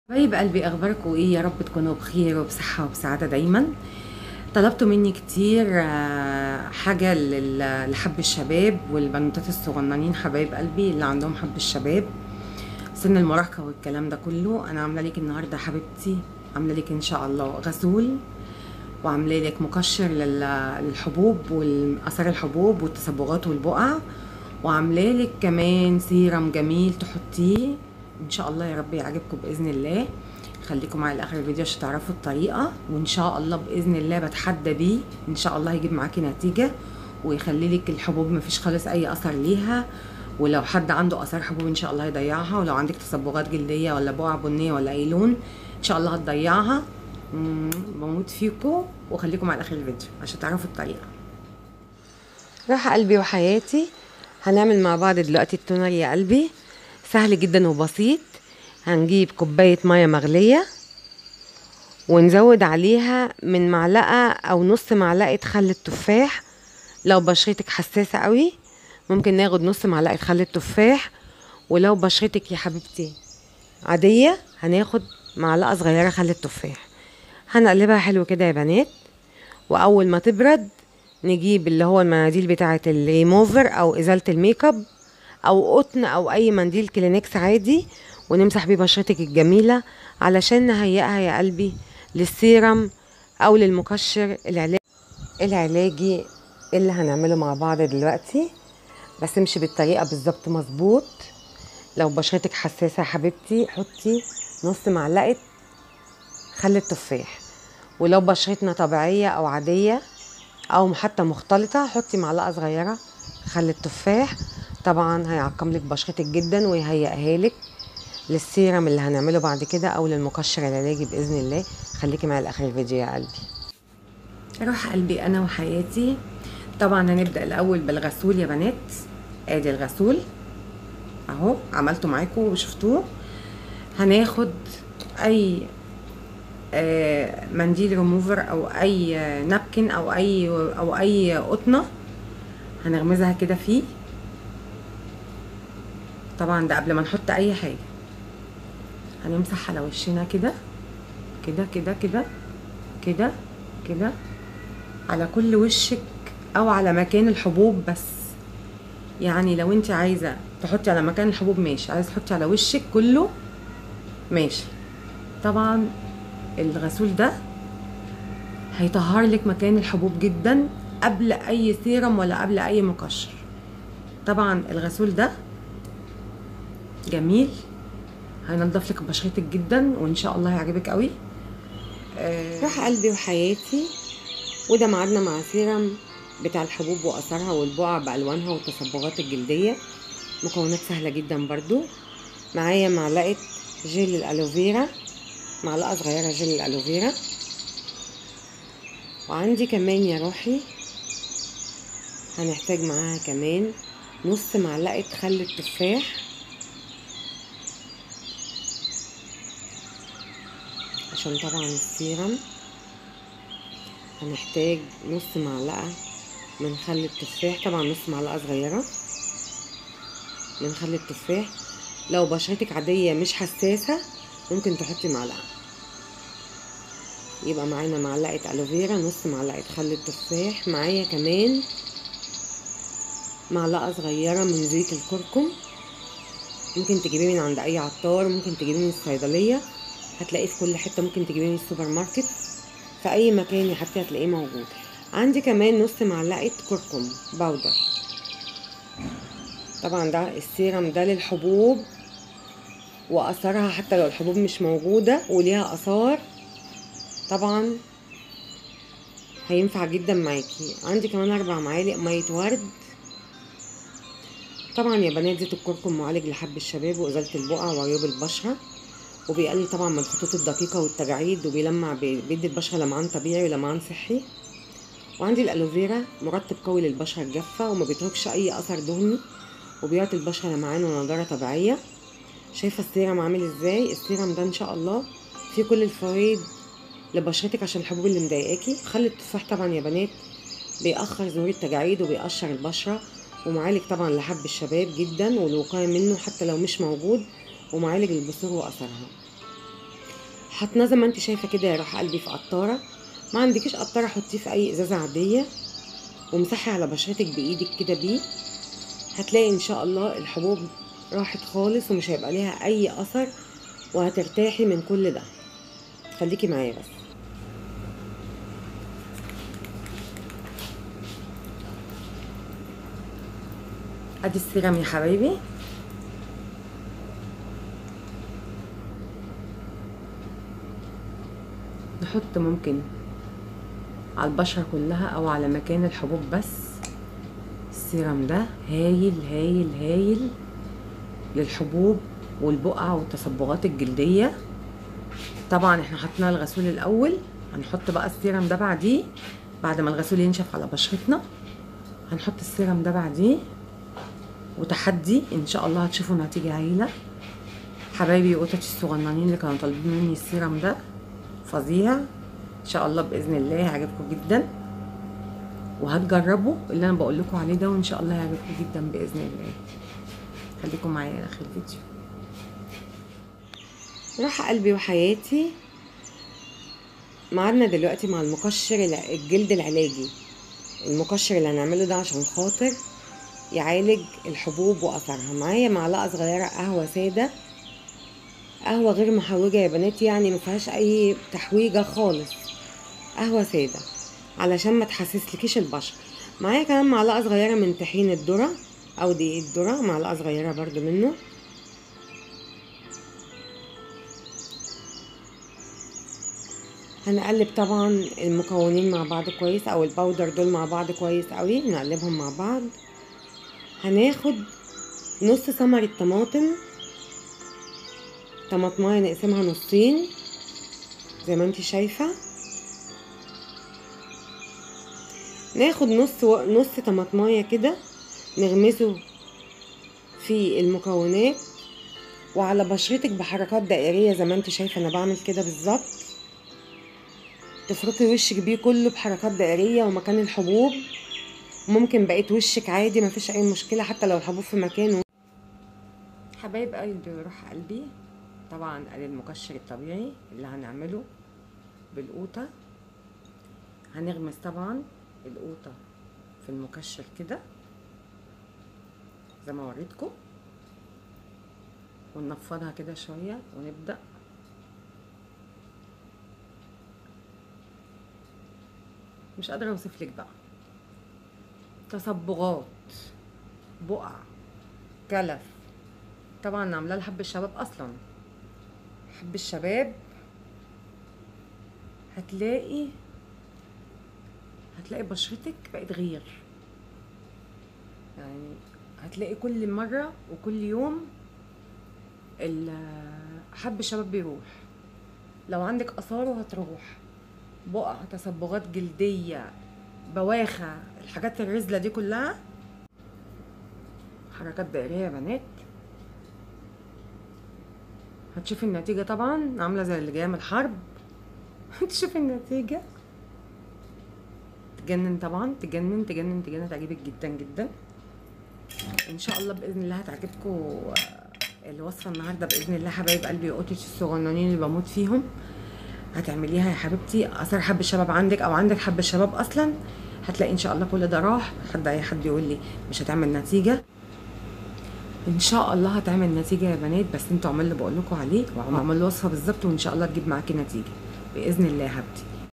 حبايب قلبي اخباركم ايه يا رب تكونوا بخير وبصحه وبسعاده دايما طلبتوا مني كتير آه، حاجه لل- لحب الشباب والبنوتات الصغننين حبايب قلبي اللي عندهم حب الشباب سن المراهقه والكلام ده كله انا عامله لك النهارده حبيبتي عامله لك ان شاء الله غسول وعامله لك مقشر لل- للحبوب واثار الحبوب والتصبغات والبقع وعامله لك كمان سيرم جميل تحطيه ان شاء الله يا رب يعجبكم باذن الله خليكم معايا لاخر الفيديو عشان تعرفوا الطريقه وان شاء الله باذن الله بتحدى بيه ان شاء الله هيجيب معاكي نتيجه ويخلي لك الحبوب مفيش خالص اي اثر ليها ولو حد عنده اثار حبوب ان شاء الله هيضيعها ولو عندك تصبغات جلديه ولا بقع بنيه ولا اي لون ان شاء الله هتضيعها مم، بموت فيكم وخليكم على اخر الفيديو عشان تعرفوا الطريقه راح قلبي وحياتي هنعمل مع بعض دلوقتي التونر يا قلبي سهل جدا وبسيط هنجيب كوباية مية مغلية ونزود عليها من معلقة أو نص معلقة خل التفاح لو بشرتك حساسة قوي ممكن ناخد نص معلقة خل التفاح ولو بشرتك يا حبيبتي عادية هناخد معلقة صغيرة خل التفاح هنقلبها حلو كده يا بنات وأول ما تبرد نجيب اللي هو المناديل بتاعة الريموفر أو إزالة الميك اب أو قطن أو أي منديل كلينكس عادي ونمسح بيه بشرتك الجميلة علشان نهيئها يا قلبي للسيرم أو للمقشر العلاج العلاجي اللي هنعمله مع بعض دلوقتي بس امشي بالطريقة بالظبط مظبوط لو بشرتك حساسة يا حبيبتي حطي نص معلقة خل التفاح ولو بشرتنا طبيعية أو عادية أو حتى مختلطة حطي معلقة صغيرة خل التفاح طبعا هيعقم لك بشرتك جدا ويهيئها لك للسيرم اللي هنعمله بعد كده او للمقشر العلاجي باذن الله خليكي معايا لاخر الفيديو يا قلبي روح قلبي انا وحياتي طبعا هنبدا الاول بالغسول يا بنات ادي الغسول اهو عملته معاكم وشفتوه هناخد اي آه، منديل ريموفر او اي آه، نابكن او اي او اي قطنه هنغمزها كده فيه طبعا ده قبل ما نحط اي حاجه هنمسح على وشنا كده كده كده كده كده كده على كل وشك او على مكان الحبوب بس يعني لو انت عايزه تحطي على مكان الحبوب ماشي عايزه تحطي على وشك كله ماشي طبعا الغسول ده هيطهر لك مكان الحبوب جدا قبل اي سيرم ولا قبل اي مقشر طبعا الغسول ده جميل هينضف لك بشرتك جدا وان شاء الله هيعجبك قوي آه روح قلبي وحياتي وده ميعادنا مع سيرم بتاع الحبوب واثارها والبقع بالوانها والتصبغات الجلديه مكونات سهله جدا برضو معايا معلقه جيل الالوفيرا معلقه صغيره جيل الالوفيرا وعندي كمان يا روحي هنحتاج معاها كمان نص معلقه خل التفاح عشان طبعا السيرم هنحتاج نص معلقة من خل التفاح طبعا نص معلقة صغيرة من خل التفاح لو بشرتك عادية مش حساسة ممكن تحطي معلقة يبقى معانا معلقة ألوفيرا نص معلقة خل التفاح معايا كمان معلقة صغيرة من زيت الكركم ممكن تجيبيه من عند أي عطار ممكن تجيبيه من الصيدلية هتلاقيه في كل حته ممكن تجيبيه من السوبر ماركت في اي مكان يا حبيبتي هتلاقيه موجود عندي كمان نص معلقه كركم باودر طبعا ده السيرم ده للحبوب واثارها حتى لو الحبوب مش موجوده وليها اثار طبعا هينفع جدا معاكي عندي كمان اربع معالق ميه ورد طبعا يا بنات زيت الكركم معالج لحب الشباب وازاله البقع وعيوب البشره وبيقلل طبعا من الخطوط الدقيقة والتجاعيد وبيلمع بي- بيدي البشرة لمعان طبيعي ولمعان صحي وعندي الألوفيرا مرطب قوي للبشرة الجافة وما بيتركش أي أثر دهني وبيعطي البشرة لمعان ونضارة طبيعية شايفة السيرم عامل ازاي السيرم ده ان شاء الله فيه كل الفوائد لبشرتك عشان الحبوب اللي مضايقاكي خل التفاح طبعا يا بنات بيأخر ظهور التجاعيد وبيقشر البشرة ومعالج طبعا لحب الشباب جدا والوقاية منه حتى لو مش موجود ومعالج البثور وأثرها حطيناه زي ما انت شايفه كده يا روح قلبي في قطاره ما عندكيش قطاره حطيه في اي ازازه عاديه ومسحي على بشرتك بايدك كده بيه هتلاقي ان شاء الله الحبوب راحت خالص ومش هيبقى ليها اي اثر وهترتاحي من كل ده خليكي معايا بس ادي السيرم يا حبايبي نحط ممكن على البشرة كلها او على مكان الحبوب بس السيرم ده هايل هايل هايل للحبوب والبقع والتصبغات الجلدية طبعا احنا حطينا الغسول الاول هنحط بقى السيرم ده بعديه بعد ما الغسول ينشف على بشرتنا هنحط السيرم ده بعديه وتحدي ان شاء الله هتشوفوا نتيجة هايلة حبايبي وقطتي الصغننين اللي كانوا طالبين مني السيرم ده فظيع ان شاء الله باذن الله هيعجبكم جدا وهتجربوا اللي انا بقول لكم عليه ده وان شاء الله هيعجبكم جدا باذن الله خليكم معايا لاخر الفيديو راح قلبي وحياتي معادنا دلوقتي مع المقشر الع- الجلد العلاجي المقشر اللي هنعمله ده عشان خاطر يعالج الحبوب واثرها معايا معلقه صغيره قهوه ساده قهوه غير محوجه يا بنات يعني ما فيهاش اي تحويجه خالص قهوه ساده علشان ما تحسسلكيش البشره معايا كمان معلقه صغيره من طحين الذره او دقيق الذره معلقه صغيره برضو منه هنقلب طبعا المكونين مع بعض كويس او الباودر دول مع بعض كويس قوي نقلبهم مع بعض هناخد نص ثمرة طماطم طماطمايه نقسمها نصين زي ما انت شايفة ناخد نص و... نص طماطمايه كده نغمسه في المكونات وعلى بشرتك بحركات دائرية زي ما انت شايفة انا بعمل كده بالظبط تفركي وشك بيه كله بحركات دائرية ومكان الحبوب ممكن بقيت وشك عادي مفيش اي مشكلة حتى لو الحبوب في مكانه حبايب قلبي وروح قلبي طبعا ادي المقشر الطبيعي اللي هنعمله بالقوطة هنغمس طبعا القوطة في المقشر كده زي ما وريتكم وننفضها كده شوية ونبدأ مش قادرة اوصفلك بقى تصبغات بقع كلف طبعا عاملاه لحب الشباب اصلا حب الشباب هتلاقي هتلاقي بشرتك بقت غير يعني هتلاقي كل مرة وكل يوم ال- حب الشباب بيروح لو عندك اثاره هتروح بقع تصبغات جلدية بواخة الحاجات الرزلة دي كلها حركات دائرية يا بنات هتشوفي النتيجة طبعا عاملة زي اللي جاية من الحرب هتشوفي النتيجة تجنن طبعا تجنن تجنن تجنن تعجبك جدا جدا ان شاء الله باذن الله هتعجبكم الوصفه النهارده باذن الله حبايب قلبي وقطتي الصغننين اللي بموت فيهم هتعمليها يا حبيبتي اثر حب الشباب عندك او عندك حب الشباب اصلا هتلاقي ان شاء الله كل ده راح حد اي حد يقول لي مش هتعمل نتيجه ان شاء الله هتعمل نتيجه يا بنات بس انتوا اعملوا اللي بقول لكم عليه واعملوا الوصفه بالظبط وان شاء الله تجيب معاكي نتيجه باذن الله يا حبيبتي